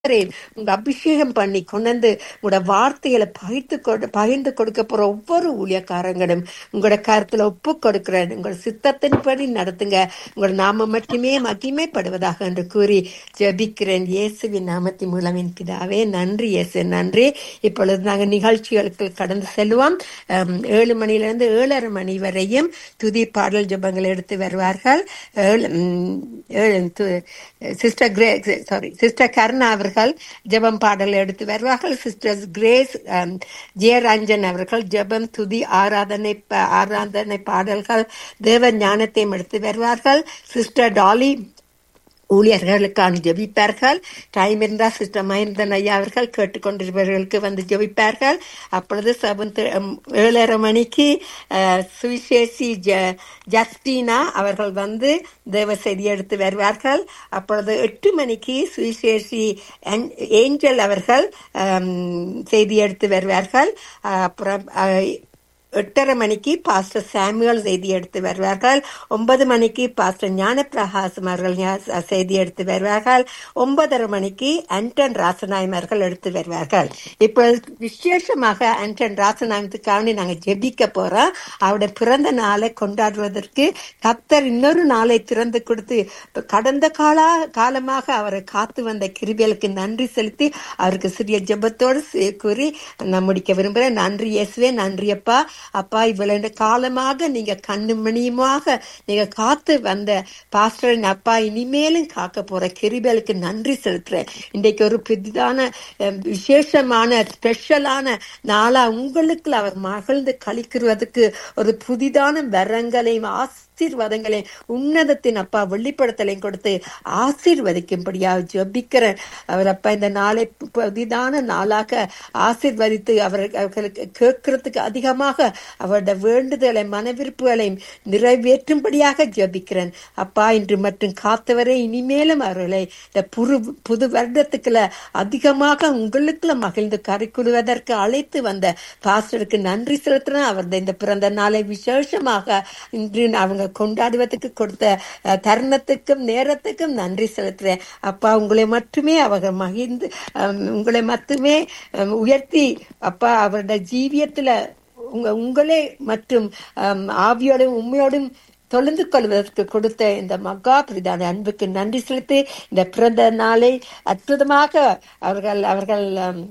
கர்த்தரே உங்க அபிஷேகம் பண்ணி கொண்டு உங்களோட வார்த்தைகளை பகிர்ந்து கொடு பகிர்ந்து கொடுக்க போற ஒவ்வொரு ஊழியக்காரங்களும் உங்களோட கருத்துல ஒப்பு கொடுக்கிறேன் உங்களோட சித்தத்தின்படி நடத்துங்க உங்களோட நாம மட்டுமே மகிமைப்படுவதாக என்று கூறி ஜெபிக்கிறேன் இயேசுவின் நாமத்தின் மூலம் என் பிதாவே நன்றி இயேசு நன்றி இப்பொழுது நாங்கள் நிகழ்ச்சிகளுக்கு கடந்து செல்வோம் அம், ஏழு மணியிலிருந்து ஏழரை மணி வரையும் துதி பாடல் ஜெபங்கள் எடுத்து வருவார்கள் ஏழு ம், ஏழு து- சிஸ்டர் கிரே சாரி சிஸ்டர் கருணா அவர்கள் ஜெபம் பாடல் எடுத்து வருவார்கள் சிஸ்டர் கிரேஸ் அம், ஜெயரஞ்சன் அவர்கள் ஜெபம் துதி ஆராதனை ப- ஆராதனை பாடல்கள் தேவ ஞானத்தையும் எடுத்து வருவார்கள் சிஸ்டர் டாலி ஊழியர்களுக்கான ஜெபிப்பார்கள் டைம் இருந்தால் சிஸ்டர் மகேந்திரன் ஐயா அவர்கள் கேட்டுக்கொண்டிருப்பவர்களுக்கு வந்து ஜெபிப்பார்கள் அப்பொழுது செவன் ஏழரை மணிக்கு அஹ், சுவிசேஷி ஜ ஜஸ்டினா அவர்கள் வந்து தேவ செய்தி எடுத்து வருவார்கள் அப்பொழுது எட்டு மணிக்கு சுவிசேஷி ஏன்- ஏஞ்சல் அவர்கள் அம், செய்தி எடுத்து வருவார்கள் அஹ், அப்புறம் அஹ், எட்டரை மணிக்கு பாஸ்டர் சாமுவேல் செய்தி எடுத்து வருவார்கள் ஒன்பது மணிக்கு பாஸ்டர் ஞானப்பிரகாசம் அவர்கள் ஞா- செய்தி எடுத்து வருவார்கள் ஒன்பதரை மணிக்கு ஆண்டன் ராசநாயம் அவர்கள் எடுத்து வருவார்கள் இப்போ விசேஷமாக ஆண்டன் ராசநாயத்துக்காக நாங்க ஜெபிக்க போறோம் அவருடைய பிறந்த நாளை கொண்டாடுவதற்கு கத்தர் இன்னொரு நாளை திறந்து கொடுத்து இப்ப கடந்த கால காலமாக அவரை காத்து வந்த கிருபியலுக்கு நன்றி செலுத்தி அவருக்கு சிறிய ஜெபத்தோடு சே- கூறி நான் முடிக்க விரும்புகிறேன் நன்றி இயேசுவே நன்றி அப்பா அப்பா இவ்வளவு காலமாக நீங்க கண்ணு மணியுமாக நீங்க காத்து வந்த பாஸ்டரின் அப்பா இனிமேலும் காக்க போற கிருபலுக்கு நன்றி செலுத்துறேன் இன்றைக்கு ஒரு புதிதான அஹ், விசேஷமான ஸ்பெஷலான நாளா உங்களுக்கு அவர் மகிழ்ந்து கழிக்கிறதுக்கு ஒரு புதிதான வரங்களையும் ஆசீர்வாதங்களையும் உன்னதத்தின் அப்பா வெளிப்படுத்தலையும் கொடுத்து ஆசீர்வதிக்கும்படியா ஜெபிக்கிறேன் அவர் அப்பா இந்த நாளை புதிதான நாளாக ஆசீர்வதித்து அவர் அவர்களுக்கு கேட்கறதுக்கு அதிகமாக அவருடைய வேண்டுதலை மனவிருப்புகளையும் நிறைவேற்றும்படியாக ஜெபிக்கிறேன் அப்பா இன்று மட்டும் காத்தவரை இனிமேலும் அவர்களை இந்த புது புது வருடத்துக்குள்ள அதிகமாக உங்களுக்குள்ள மகிழ்ந்து கரைக்குழுவதற்கு அழைத்து வந்த பாஸ்டருக்கு நன்றி செலுத்துறேன் அவரது இந்த பிறந்த நாளை விசேஷமாக இன்று அவங்க கொண்டாடுவதற்கு கொடுத்த அஹ், தருணத்துக்கும் நேரத்துக்கும் நன்றி செலுத்துறேன் அப்பா உங்களை மட்டுமே அவங்க மகிழ்ந்து அஹ், உங்களை மட்டுமே அஹ், உயர்த்தி அப்பா அவருடைய ஜீவியத்துல உங்க உங்களே மற்றும் அம், ஆவியோடும் உண்மையோடும் தொழுந்து கொள்வதற்கு கொடுத்த இந்த மகா பிரிதான அன்புக்கு நன்றி செலுத்தி இந்த பிறந்த நாளை அற்புதமாக அவர்கள் அவர்கள்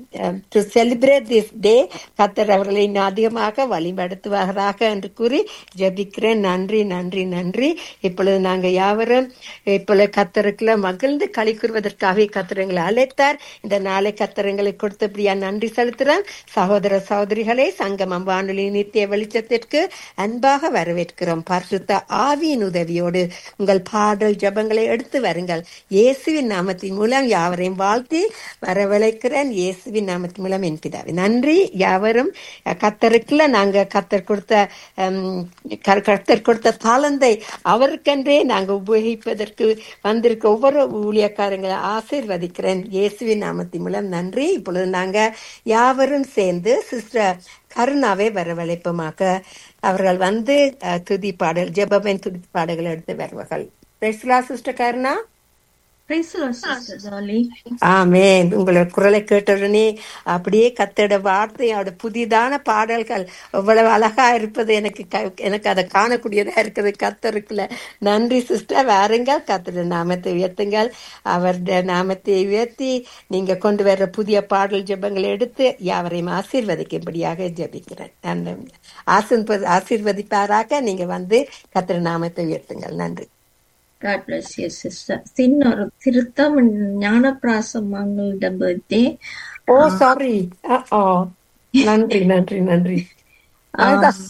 டு செலிப்ரேட் திஸ் டே கத்தர் அவர்களை இன்னும் அதிகமாக வழிபடுத்துவார்களாக என்று கூறி ஜெபிக்கிறேன் நன்றி நன்றி நன்றி இப்பொழுது நாங்கள் யாவரும் இப்பொழுது கத்தருக்குள்ள மகிழ்ந்து களி கூறுவதற்காக கத்தர் எங்களை அழைத்தார் இந்த நாளை கத்தர் எங்களுக்கு கொடுத்தபடியா நன்றி செலுத்துறேன் சகோதர சகோதரிகளே சங்கமம் வானொலி நித்திய வெளிச்சத்திற்கு அன்பாக வரவேற்கிறோம் பரிசுத்த ஆவியின் உதவியோடு உங்கள் பாடல் ஜெபங்களை எடுத்து வருங்கள் இயேசுவின் நாமத்தின் மூலம் யாவரையும் வாழ்த்தி வரவழைக்கிறேன் இயேசுவின் நாமத்தின் மூலம் என் பிதாவே நன்றி யாவரும் கத்தருக்குள்ள நாங்க கத்தர் கொடுத்த ஹம், க- கத்தர் கொடுத்த தாளந்தை அவருக்கென்றே நாங்க உபயோகிப்பதற்கு வந்திருக்க ஒவ்வொரு ஊழியக்காரங்களை ஆசீர்வதிக்கிறேன் இயேசுவின் நாமத்தின் மூலம் நன்றி இப்பொழுது நாங்க யாவரும் சேர்ந்து சிஸ்டர் கருணாவை வரவழைப்புமாக அவர்கள் வந்து அஹ், துதி பாடல் ஜெபமென் துதி பாடல்கள் எடுத்து வருவார்கள் sister Karuna Praise the Lord, Sister Dolly. Amen உங்களோட குரலை கேட்டவுடனே அப்படியே கத்தோட வார்த்தை அவட புதிதான பாடல்கள் எவ்வளவு அழகா இருப்பது எனக்கு க- எனக்கு அதை காணக்கூடியதா இருக்குது கத்தருக்குள்ள நன்றி சிஸ்டர் வாருங்கள் கத்தோட நாமத்தை உயர்த்துங்கள் அவருடைய நாமத்தை உயர்த்தி நீங்க கொண்டு வர்ற புதிய பாடல் ஜெபங்களை எடுத்து யாவரையும் ஆசீர்வதிக்கும்படியாக ஜெபிக்கிறேன் நன்றி ஆசீர்வ- ஆசீர்வதிப்பாராக நீங்க வந்து கத்திர நாமத்தை உயர்த்துங்கள் நன்றி God bless you, sister. சின்ன ஒரு திருத்தம் ஞானப்பிராசம் அவங்களோட பர்த்டே ஓ சாரி ஓ நன்றி நன்றி நன்றி அதுதான்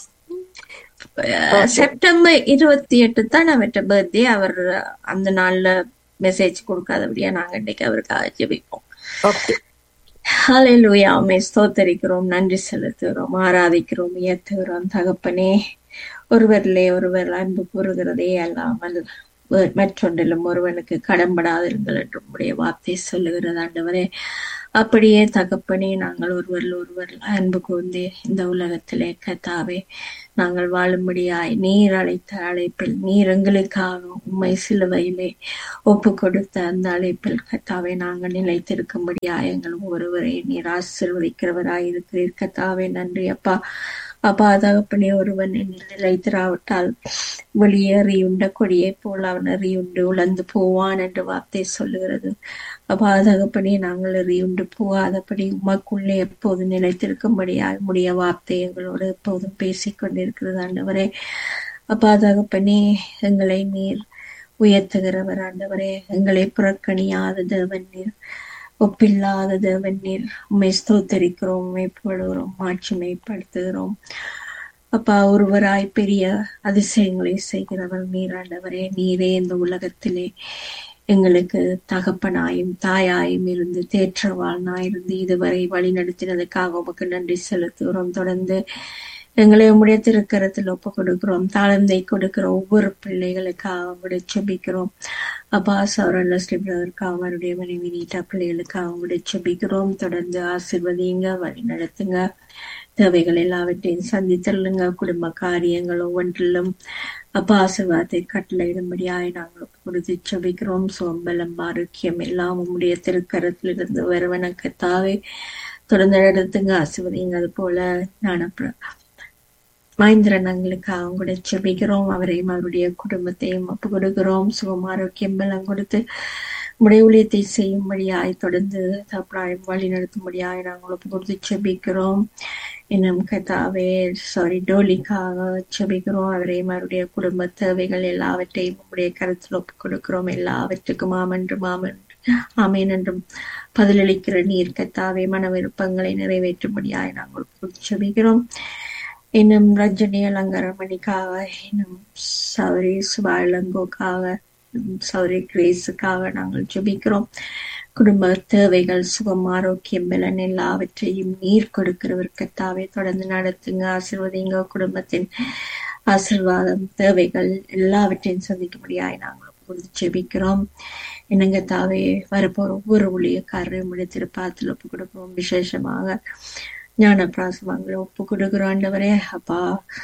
செப்டம்பர் இருபத்தி எட்டு தான் அவர்கிட்ட பர்த்டே அவர் அந்த நாள்ல மெசேஜ் கொடுக்காதபடியா நாங்க இன்னைக்கு அவருக்காக ஜெபிப்போம் ஓகே ஹalleluya ஆமே ஸ்தோத்தரிக்கிறோம் நன்றி செலுத்துகிறோம் ஆராதிக்கிறோம் உயர்த்துகிறோம் தகப்பனே ஒருவரிலே ஒருவர் அன்பு கூறுகிறதே அல்லாமல் வே- மற்றொன்றிலும் ஒருவனுக்கு கடன்படாதிருங்கள் என்று உம்முடைய வார்த்தை சொல்லுகிறது ஆண்டவரே அப்படியே தகப்பனே நாங்கள் ஒருவர் ஒருவர் அன்பு கூர்ந்து இந்த உலகத்திலே கத்தாவே நாங்கள் வாழும்படியாய் நீர் அழைத்த அழைப்பில் நீர் எங்களுக்காக உண்மை சிலுவையிலே ஒப்பு கொடுத்த அந்த அழைப்பில் கத்தாவே நாங்கள் நிலைத்திருக்கும்படியாய் எங்கள் ஒருவரை நீர் ஆசிர்வதிக்கிறவராய் இருக்கிறீர் கத்தாவே நன்றி அப்பா அப்பா தகப்பனே ஒருவன் என்னில் நிலைத்திராவிட்டால் வெளியேறியுண்ட கொடியை போல் அவன் எறியுண்டு உழந்து போவான் என்ற வார்த்தை சொல்லுகிறது அப்பா தகப்பனே நாங்கள் எறியுண்டு போகாதபடி உமக்குள்ளே எப்போதும் நிலைத்திருக்கும்படியாக முடிய வார்த்தை எங்களோடு எப்போதும் பேசிக் கொண்டிருக்கிறது ஆண்டவரே அப்பா தகப்பனே எங்களை நீர் உயர்த்துகிறவர் ஆண்டவரே எங்களை புறக்கணியாத தேவன் நீர் ஒப்பில்லாத தேவன் நீர் உண்மை ஸ்தோத்தரிக்கிறோம் உண்மை புகழுகிறோம் மாட்சிமைப்படுத்துகிறோம் அப்பா ஒருவராய் பெரிய அதிசயங்களை செய்கிறவர் நீராண்டவரே நீரே இந்த உலகத்திலே எங்களுக்கு தகப்பனாயும் தாயாயும் இருந்து தேற்றவாழ்னாய் இருந்து இதுவரை வழி நடத்தினதுக்காக உமக்கு நன்றி செலுத்துகிறோம் தொடர்ந்து எங்களை உம்முடைய திருக்கரத்தில் ஒப்பு கொடுக்கிறோம் தாழ்ந்தை கொடுக்கிற ஒவ்வொரு பிள்ளைகளுக்காக உங்களுடைய செபிக்கிறோம் அப்பா சௌரன் லஸ்லி பிரதருக்காக அவருடைய மனைவி நீட்டா பிள்ளைகளுக்காக உங்களுடைய செபிக்கிறோம் தொடர்ந்து ஆசிர்வதிங்க வழி நடத்துங்க தேவைகள் எல்லாவற்றையும் சந்தித்தள்ளுங்க குடும்ப காரியங்கள் ஒவ்வொன்றிலும் அப்பா ஆசிர்வாதத்தை கட்டளையிடும்படியாய் நாங்கள் ஒப்பு கொடுத்து செபிக்கிறோம் சோம்பலம் ஆரோக்கியம் எல்லாம் உம்முடைய திருக்கரத்திலிருந்து வருவன கத்தாவே தொடர்ந்து நடத்துங்க ஆசிர்வதிங்க அது போல நான் மகேந்திரன் எங்களுக்காக கூட செபிக்கிறோம் அவரையும் அவருடைய குடும்பத்தையும் ஒப்பு கொடுக்கிறோம் சுகம் ஆரோக்கியம் பலம் கொடுத்து உடைய ஊழியத்தை செய்யும்படியாய் தொடர்ந்து தப்பாயம் வழி நடத்தும்படியாய் நாங்கள் ஒப்பு கொடுத்து செபிக்கிறோம் இன்னும் கதாவே சாரி டோலிக்காக செபிக்கிறோம் அவரையும் அவருடைய குடும்ப தேவைகள் எல்லாவற்றையும் உடைய கருத்தில் ஒப்பு கொடுக்கிறோம் எல்லாவற்றுக்கும் ஆமென்று மாமன் ஆமேன் என்றும் பதிலளிக்கிற நீர் கத்தாவே மன விருப்பங்களை நிறைவேற்றும்படியாய் நாங்கள் செபிக்கிறோம் இன்னும் ரஜினி அலங்காரமணிக்காக இன்னும் சௌரி சுபாலங்கோக்காக சௌரி கிரேஸுக்காக நாங்கள் ஜெபிக்கிறோம் குடும்ப தேவைகள் சுகம் ஆரோக்கியம் பலன் எல்லாவற்றையும் நீர் கொடுக்கிறவர் கத்தாவே தொடர்ந்து நடத்துங்க ஆசிர்வதிங்க குடும்பத்தின் ஆசிர்வாதம் தேவைகள் எல்லாவற்றையும் சந்திக்கும்படியாய் நாங்கள் கொடுத்து ஜெபிக்கிறோம் என்னங்க தாவே வரப்போற ஒவ்வொரு ஊழியக்காரரையும் திருப்பாத்தில் ஒப்பு கொடுக்கிறோம் விசேஷமாக ஞான பிராசமங்களை ஒப்பு கொடுக்கிறோம் ஆண்டவரே அப்பா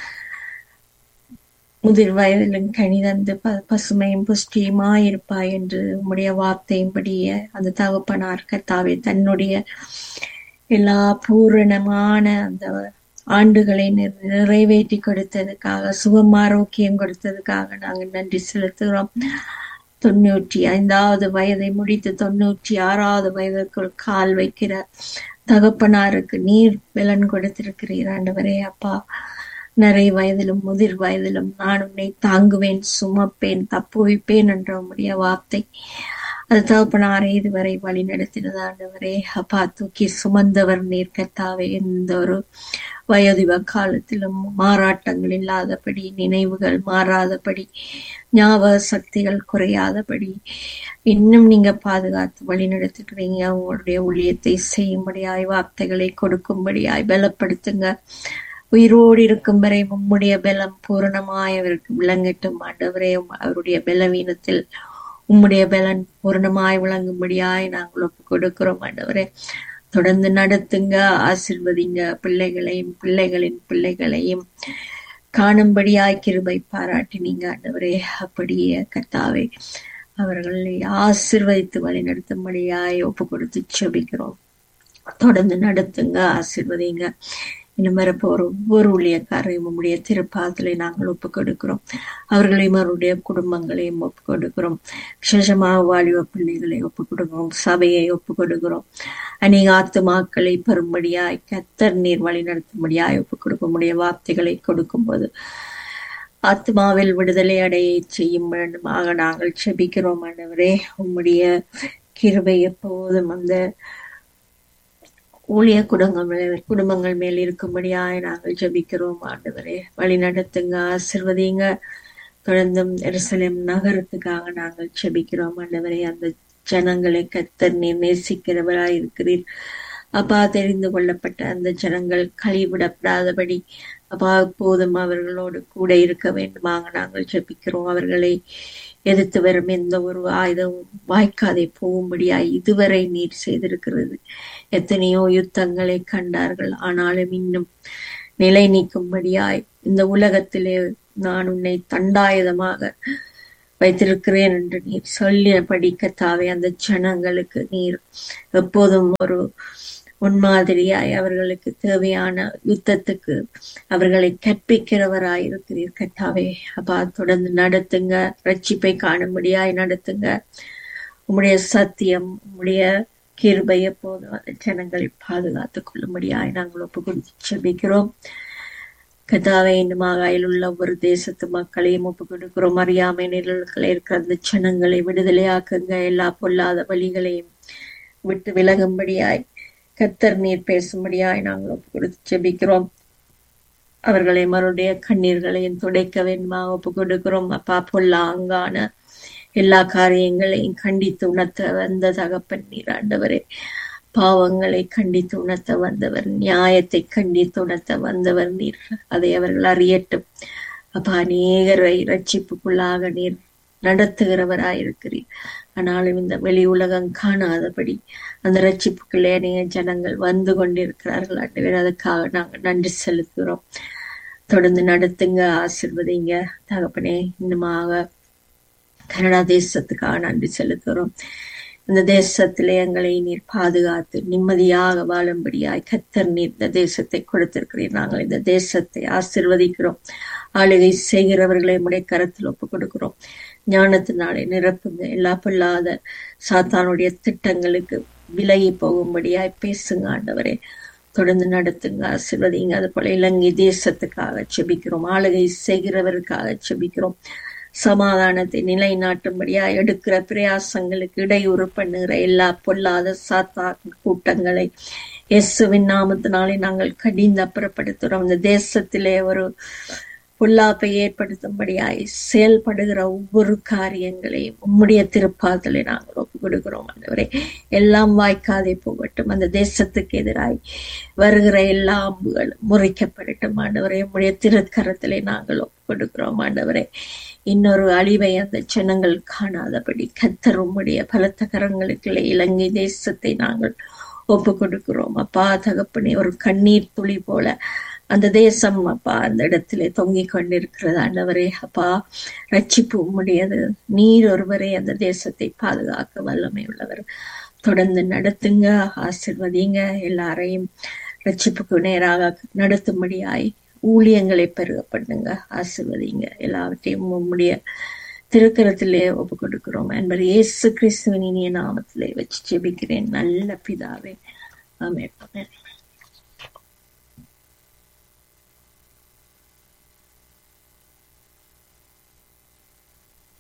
முதிர் வயதிலும் கனி தந்து ப பசுமையும் புஷ்டியுமா இருப்பாய் என்று உம்முடைய வார்த்தையும்படிய அந்த தகப்பனார் கத்தாவே தன்னுடைய எல்லா பூரணமான அந்த ஆண்டுகளை நிறைவேற்றி கொடுத்ததுக்காக சுகம் ஆரோக்கியம் கொடுத்ததுக்காக நாங்கள் நன்றி செலுத்துகிறோம் தொண்ணூற்றி ஐந்தாவது வயதை முடித்து தொண்ணூற்றி ஆறாவது வயதுக்குள் கால் வைக்கிற தகப்பனாருக்கு நீர் பலன் கொடுத்திருக்கிறீர் ஆண்டவரே அப்பா நிறைய வயதிலும் முதிர் வயதிலும் நான் உன்னை தாங்குவேன் சுமப்பேன் தப்புவிப்பேன் என்ற உடைய வார்த்தை அது தகப்பனாரே இதுவரை வழி நடத்தினது ஆண்டவரே அப்பா தூக்கி சுமந்தவர் நீர் கத்தாவே எந்த ஒரு வயோதிப காலத்திலும் மாறாட்டங்கள் இல்லாதபடி நினைவுகள் மாறாதபடி ஞாபக சக்திகள் குறையாதபடி இன்னும் நீங்க பாதுகாத்து வழி நடத்துக்கிறீங்க உங்களுடைய ஊழியத்தை செய்யும்படியாய் வார்த்தைகளை கொடுக்கும்படியாய் பலப்படுத்துங்க உயிரோடு இருக்கும் வரை உம்முடைய பலம் பூரணமாய் அவருக்கு விளங்கட்டும் ஆண்டவரே அவருடைய பலவீனத்தில் உம்முடைய பலன் பூரணமாய் விளங்கும்படியாய் நாங்கள் ஒப்பு கொடுக்கிறோம் ஆண்டவரே தொடர்ந்து நடத்துங்க ஆசிர்வதிங்க பிள்ளைகளையும் பிள்ளைகளின் பிள்ளைகளையும் காணும்படியாய் கிருபை பாராட்டினீங்க ஆண்டவரே அப்படியே கத்தாவே அவர்களை ஆசிர்வதித்து வழி நடத்தும்படியாய் ஒப்பு கொடுத்து செபிக்கிறோம் தொடர்ந்து நடத்துங்க ஆசிர்வதிங்க இன்னும் வரப்போற ஒவ்வொரு ஊழியக்காரையும் உம்முடைய திருப்பாதலை நாங்கள் ஒப்பு கொடுக்கிறோம் அவர்களையும் அவருடைய குடும்பங்களையும் ஒப்பு கொடுக்கிறோம் விசேஷமாக வாலிப பிள்ளைகளை ஒப்பு கொடுக்கிறோம் சபையை ஒப்பு கொடுக்கிறோம் அநேக ஆத்துமாக்களை பெறும்படியாய் கத்தர் நீர் வழி நடத்தும்படியாய் ஒப்பு கொடுக்கும்படிய வார்த்தைகளை கொடுக்கும்போது ஆத்மாவில் விடுதலை அடைய செய்யும் வேண்டுமாக நாங்கள் செபிக்கிறோம் ஆண்டவரே உம்முடைய கிருபை எப்போதும் அந்த ஊழிய குடும்பங்கள் குடும்பங்கள் மேல் இருக்கும்படியாய் நாங்கள் ஜபிக்கிறோம் ஆண்டவரே வழி நடத்துங்க ஆசிர்வதிங்க தொடர்ந்தும் எருசலேம் நகரத்துக்காக நாங்கள் ஜபிக்கிறோம் ஆண்டவரே அந்த ஜனங்களை கத்தர் நீர் நேசிக்கிறவராய் இருக்கிறீர் அப்பா தெரிந்து கொள்ளப்பட்ட அந்த ஜனங்கள் கழிவிடப்படாதபடி அப்பா போதும் அவர்களோடு கூட இருக்க வேண்டுமாக நாங்கள் ஜபிக்கிறோம் அவர்களை எதிர்த்து வரும் எந்த ஒரு ஆயுதமும் வாய்க்காதே போகும்படியாய் இதுவரை நீர் செய்திருக்கிறது எத்தனையோ யுத்தங்களை கண்டார்கள் ஆனாலும் இன்னும் நிலை நீக்கும்படியாய் இந்த உலகத்திலே நான் உன்னை தண்டாயுதமாக வைத்திருக்கிறேன் என்று நீர் சொல்லியபடி கத்தாவே அந்த ஜனங்களுக்கு நீர் எப்போதும் ஒரு முன்மாதிரியாய் அவர்களுக்கு தேவையான யுத்தத்துக்கு அவர்களை கற்பிக்கிறவராய் இருக்கிறீர் கத்தாவே அப்பா தொடர்ந்து நடத்துங்க ரட்சிப்பை காணும்படியாய் நடத்துங்க உம்முடைய சத்தியம் உம்முடைய கிருபை எப்போதும் அந்த ஜனங்களை பாதுகாத்துக் கொள்ளும்படியாய் நாங்கள் ஒப்பு கொடுத்து செபிக்கிறோம் கதாவை இந்த மாகாயில் உள்ள ஒரு தேசத்து மக்களையும் ஒப்பு கொடுக்கிறோம் அறியாமை நிழல்களை இருக்கிற அந்த ஜனங்களை விடுதலையாக்குங்க எல்லா பொல்லாத வழிகளையும் விட்டு விலகும்படியாய் கத்தர் நீர் பேசும்படியாய் நாங்கள் ஒப்பு கொடுத்து செபிக்கிறோம் அவர்களை மறுடைய கண்ணீர்களையும் துடைக்க வேண்டுமா ஒப்பு கொடுக்கிறோம் அப்பா பொல்லாங்கான எல்லா காரியங்களையும் கண்டித்து உணர்த்த வந்த தகப்பன் நீர் ஆண்டவரே பாவங்களை கண்டித்து உணர்த்த வந்தவர் நியாயத்தை கண்டித்து உணர்த்த வந்தவர் நீர் அதை அவர்கள் அறியட்டும் அப்பா அநேகரை ரட்சிப்புக்குள்ளாக நீர் நடத்துகிறவராயிருக்கிறீர் ஆனாலும் இந்த வெளி உலகம் காணாதபடி அந்த ரட்சிப்புக்குள்ளே அநேக ஜனங்கள் வந்து கொண்டிருக்கிறார்கள் ஆண்டவர் அதுக்காக நாங்கள் நன்றி செலுத்துகிறோம் தொடர்ந்து நடத்துங்க ஆசிர்வதிங்க தகப்பனே இன்னுமாக கனடா தேசத்துக்காக நன்றி செலுத்துகிறோம் இந்த தேசத்திலே எங்களை நீர் பாதுகாத்து நிம்மதியாக வாழும்படியாய் கத்தர் நீர் இந்த தேசத்தை கொடுத்திருக்கிறீர் நாங்கள் இந்த தேசத்தை ஆசிர்வதிக்கிறோம் ஆளுகை செய்கிறவர்களை உடைய கரத்தில் ஒப்பு கொடுக்கிறோம் ஞானத்தினாலே நிரப்புங்க எல்லா பொல்லாத சாத்தானுடைய திட்டங்களுக்கு விலகி போகும்படியாய் பேசுங்க ஆண்டவரே தொடர்ந்து நடத்துங்க ஆசிர்வதிங்க அது போல இலங்கை தேசத்துக்காக செபிக்கிறோம் ஆளுகை செய்கிறவருக்காக செபிக்கிறோம் சமாதானத்தை நிலைநாட்டும்படியா எடுக்கிற பிரயாசங்களுக்கு இடையூறு பண்ணுகிற எல்லா பொல்லாத சாத்தா கூட்டங்களை இயேசுவின் நாமத்தினாலே நாங்கள் கடிந்து அப்புறப்படுத்துகிறோம் இந்த தேசத்திலே ஒரு பொல்லாப்பை ஏற்படுத்தும்படியாய் செயல்படுகிற ஒவ்வொரு காரியங்களையும் உம்முடைய திருப்பாதலை நாங்கள் ஒப்பு கொடுக்கிறோம் ஆண்டவரே எல்லாம் வாய்க்காதே போகட்டும் அந்த தேசத்துக்கு எதிராய் வருகிற எல்லா அம்புகளும் முறைக்கப்படட்டும் ஆண்டவரே உம்முடைய திருக்கரத்திலே நாங்கள் ஒப்பு கொடுக்கிறோம் ஆண்டவரே இன்னொரு அழிவை அந்த ஜனங்கள் காணாதபடி கத்தர் உம்முடைய பலத்த கரங்களுக்குள்ளே இலங்கை தேசத்தை நாங்கள் ஒப்பு கொடுக்கிறோம் அப்பா தகப்பனே ஒரு கண்ணீர் துளி போல அந்த தேசம் அப்பா அந்த இடத்திலே தொங்கிக் கொண்டிருக்கிறது ஆண்டவரே அப்பா ரட்சிப்பு உம்முடையது நீர் ஒருவரே அந்த தேசத்தை பாதுகாக்க வல்லமை உள்ளவர் தொடர்ந்து நடத்துங்க ஆசிர்வதிங்க எல்லாரையும் ரட்சிப்புக்கு நேராக நடத்தும்படியாய் ஊழியங்களை பெருக பண்ணுங்க ஆசிர்வதிங்க எல்லாவற்றையும் உம்முடைய திருக்கரத்திலே ஒப்பு கொடுக்கிறோம் என்பது இயேசு கிறிஸ்துவின் இனிய நாமத்திலே வச்சு ஜெபிக்கிறேன் நல்ல பிதாவே ஆமென்